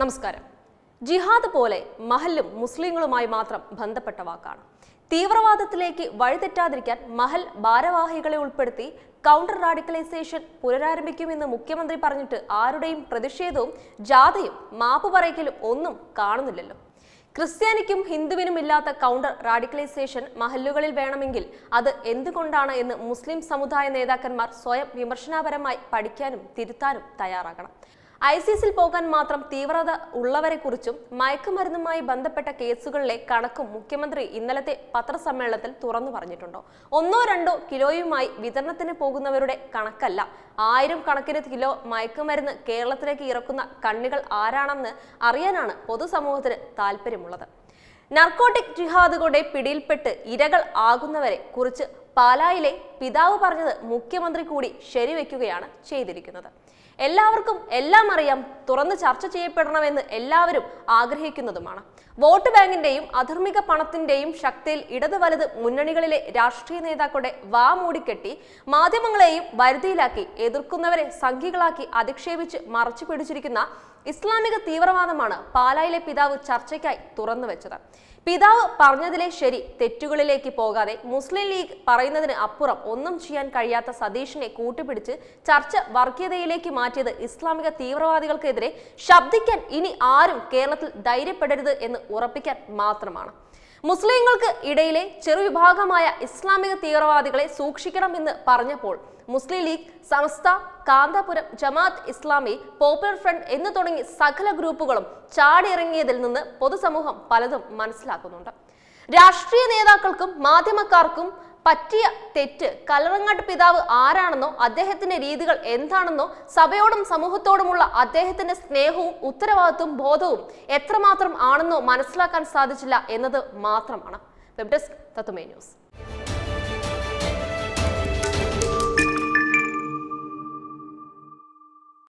നമസ്കാരം ജിഹാദ് പോലെ മഹല്ലും മുസ്ലിങ്ങളുമായി മാത്രം ബന്ധപ്പെട്ട വാക്കാണ് തീവ്രവാദത്തിലേക്ക് വഴിതെറ്റാതിരിക്കാൻ മഹൽ ഭാരവാഹികളെ ഉൾപ്പെടുത്തി കൗണ്ടർ റാഡിക്കലൈസേഷൻ പുനരാരംഭിക്കുമെന്ന് മുഖ്യമന്ത്രി പറഞ്ഞിട്ട് ആരുടെയും പ്രതിഷേധവും ജാഥയും മാപ്പ് പറയിക്കലും ഒന്നും കാണുന്നില്ലല്ലോ ക്രിസ്ത്യാനിക്കും ഹിന്ദുവിനും ഇല്ലാത്ത കൗണ്ടർ റാഡിക്കലൈസേഷൻ മഹല്ലുകളിൽ വേണമെങ്കിൽ അത് എന്തുകൊണ്ടാണ് എന്ന് മുസ്ലിം സമുദായ നേതാക്കന്മാർ സ്വയം വിമർശനാപരമായി പഠിക്കാനും തിരുത്താനും തയ്യാറാകണം ഐസിസിൽ പോകാൻ മാത്രം തീവ്രത ഉള്ളവരെ കുറിച്ചും മയക്കുമരുന്നുമായി ബന്ധപ്പെട്ട കേസുകളിലെ കണക്കും മുഖ്യമന്ത്രി ഇന്നലത്തെ പത്രസമ്മേളനത്തിൽ തുറന്നു പറഞ്ഞിട്ടുണ്ടോ ഒന്നോ രണ്ടോ കിലോയുമായി വിതരണത്തിന് പോകുന്നവരുടെ കണക്കല്ല ആയിരം കണക്കിന് കിലോ മയക്കുമരുന്ന് കേരളത്തിലേക്ക് ഇറക്കുന്ന കണ്ണികൾ ആരാണെന്ന് അറിയാനാണ് പൊതുസമൂഹത്തിന് താല്പര്യമുള്ളത് നർക്കോട്ടിക് ജിഹാദുകളുടെ പിടിയിൽപ്പെട്ട് ഇരകൾ ആകുന്നവരെ കുറിച്ച് പാലായിലെ പിതാവ് പറഞ്ഞത് മുഖ്യമന്ത്രി കൂടി ശരിവെക്കുകയാണ് ചെയ്തിരിക്കുന്നത് എല്ലാവർക്കും എല്ലാം അറിയാം തുറന്ന് ചർച്ച ചെയ്യപ്പെടണമെന്ന് എല്ലാവരും ആഗ്രഹിക്കുന്നതുമാണ് വോട്ട് ബാങ്കിന്റെയും അധർമ്മിക പണത്തിന്റെയും ശക്തിയിൽ ഇടത് വലത് മുന്നണികളിലെ രാഷ്ട്രീയ നേതാക്കളുടെ വാ മൂടിക്കെട്ടി മാധ്യമങ്ങളെയും വരുതിയിലാക്കി എതിർക്കുന്നവരെ സംഘികളാക്കി അധിക്ഷേപിച്ച് മറച്ചു പിടിച്ചിരിക്കുന്ന ഇസ്ലാമിക തീവ്രവാദമാണ് പാലായിലെ പിതാവ് ചർച്ചയ്ക്കായി തുറന്നു വെച്ചത് പിതാവ് പറഞ്ഞതിലെ ശരി തെറ്റുകളിലേക്ക് പോകാതെ മുസ്ലിം ലീഗ് പറയുന്നതിന് അപ്പുറം ഒന്നും ചെയ്യാൻ കഴിയാത്ത സതീഷിനെ കൂട്ടുപിടിച്ച് ചർച്ച വർഗീയതയിലേക്ക് മാറ്റിയത് ഇസ്ലാമിക തീവ്രവാദികൾക്കെതിരെ ശബ്ദിക്കാൻ ഇനി ആരും കേരളത്തിൽ ധൈര്യപ്പെടരുത് എന്ന് ഉറപ്പിക്കാൻ മാത്രമാണ് മുസ്ലിങ്ങൾക്ക് ഇടയിലെ ചെറുവിഭാഗമായ ഇസ്ലാമിക തീവ്രവാദികളെ സൂക്ഷിക്കണമെന്ന് പറഞ്ഞപ്പോൾ മുസ്ലിം ലീഗ് സമസ്ത കാന്തപുരം ജമാഅത്ത് ഇസ്ലാമി പോപ്പുലർ ഫ്രണ്ട് എന്ന് തുടങ്ങി സകല ഗ്രൂപ്പുകളും ചാടിയിറങ്ങിയതിൽ നിന്ന് പൊതുസമൂഹം പലതും മനസ്സിലാക്കുന്നുണ്ട് രാഷ്ട്രീയ നേതാക്കൾക്കും മാധ്യമക്കാർക്കും പറ്റിയ തെറ്റ് കലറങ്ങാട്ട് പിതാവ് ആരാണെന്നോ അദ്ദേഹത്തിന്റെ രീതികൾ എന്താണെന്നോ സഭയോടും സമൂഹത്തോടുമുള്ള അദ്ദേഹത്തിന്റെ സ്നേഹവും ഉത്തരവാദിത്വവും ബോധവും എത്രമാത്രം ആണെന്നോ മനസ്സിലാക്കാൻ സാധിച്ചില്ല എന്നത് മാത്രമാണ് വെബ് ഡെസ്ക് തത്തുമേ ന്യൂസ്